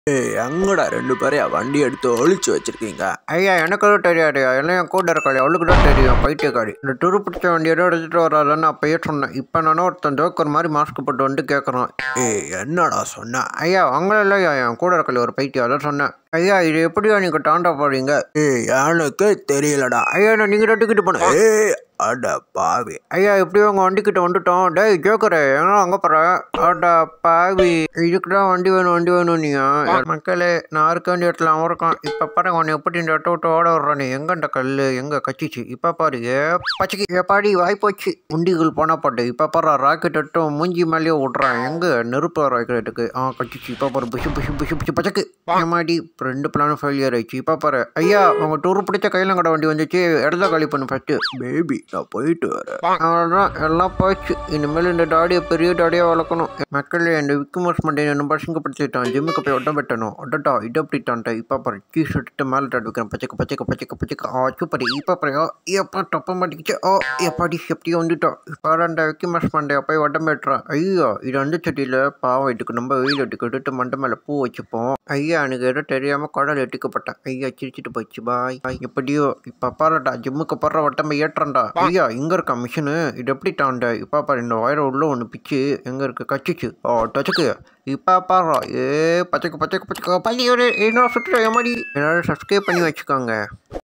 ஏய் எங்கடா ரெண்டு பேரையும் வண்டி எடுத்து ஒழிச்சு வச்சிருக்கீங்க ஐயா எனக்கு எதுவும் தெரியாது எல்லாம் என் கூட இருக்காளே அவளுக்கு தான் தெரியும் பைத்தியக்காரி இந்த துரு பிடிச்ச வண்டி ஏதோ எடுத்துகிட்டு வராதுன்னு அப்பயே சொன்னேன் இப்போ நானும் ஒருத்தன் ஜோக்கர் மாதிரி மாஸ்க் போட்டு வந்து கேட்குறான் ஏய் என்னடா சொன்ன ஐயா அவங்கள இல்லையா என் கூட இருக்கல ஒரு பைத்தியம் அதான் சொன்னேன் ஐயா இது எப்படியா நீங்கள் தாண்டா போறீங்க ஏய் எனக்கு தெரியலடா ஐயா நான் நீங்கள் டிக்கெட் போனேன் ஏய் அட பாவி ஐயா எப்படியோ உங்கள் வண்டிக்கிட்ட வந்துட்டோம் டேய் ஜோக்கரே எங்க அங்கே போகிற அடா பாவி இதுக்கு தான் வண்டி வேணும் வண்டி வேணும் நீ மக்களே நான் இருக்க வேண்டிய இடத்துல அவன் இருக்கான் இப்போ பாருங்க உன்னை எப்படி இந்த இடத்த விட்டு ஓட விட்றானே எங்க இந்த கல் எங்கே கச்சிச்சு இப்போ பாரு ஏ பச்சைக்கு ஏ பாடி வாய்ப்போச்சு உண்டிகள் போனா பாட்டு இப்போ பாரு ராக்கெட் எடுத்து மூஞ்சி மேலேயே விட்றான் எங்கே நெருப்பு ராக்கெட்டுக்கு ஆ கச்சிச்சு இப்போ பாரு புஷு புஷு புஷு புஷு பச்சைக்கு ஏமாடி ரெண்டு பிளானும் ஃபெயிலியர் ஆயிடுச்சு இப்போ பாரு ஐயா உங்க டூர் பிடிச்ச கையில கடை வண்டி வந்துச்சு இடத்த காலி பண்ணு ஃபஸ்ட்டு பேபி நான் போயிட்டு வரேன் அவ்வளோதான் எல்லாம் போச்சு இனிமேல் இந்த டாடியை பெரிய டாடியாக வளர்க்கணும் மக்களே இந்த விக்குமோஸ் மண்டே என்ன பசங்கப்படுத்திட்டான் ஜிம்முக்கு போய் ஒட்டம் பெட்டணும் ஒட்டட்டா இது அப்படிட்டான்ட்ட இப்போ பாரு டீ ஷர்ட்டு மேலே டாட் வைக்கிறேன் பச்சைக்கு பச்சைக்கு பச்சைக்கு பச்சைக்கு ஆ சூப்பர் இப்போ பாரு எப்போ டப்ப மாட்டிக்கிச்சு ஓ எப்பாடி எப்படியும் வந்துட்டோம் இப்போ அந்த விக்குமோஸ் மண்டே போய் ஒட்டம் பெட்டுறான் ஐயோ இது அந்த செடியில் பாவம் இதுக்கு நம்ம வெயில் எட்டுக்கு எடுத்து மண்டை மேலே பூ வச்சுப்போம் ஐயா எனக்கு ஏதோ தெரியாமல் கடல் எட்டிக்கப்பட்டேன் ஐயா சிரிச்சிட்டு போச்சு பாய் எப்படியோ இப்போ பாருடா ஜிம்முக்கு போடுற வட்டமை ஏற்றண்டா ஐயா இங்கே இருக்கா மிஷினு இது எப்படி தாண்ட இப்போ பாரு இந்த வயரை உள்ள ஒன்று பிச்சு எங்கே இருக்கு கச்சிச்சு ஓ டச்சுக்கு இப்போ பாரு ஏ பச்சைக்கு பச்சைக்கு பச்சைக்கு பள்ளி ஒரு என்னோட சுற்றுலா எமாடி என்னோட சப்ஸ்கிரைப் பண்ணி வச்சுக்கோங்க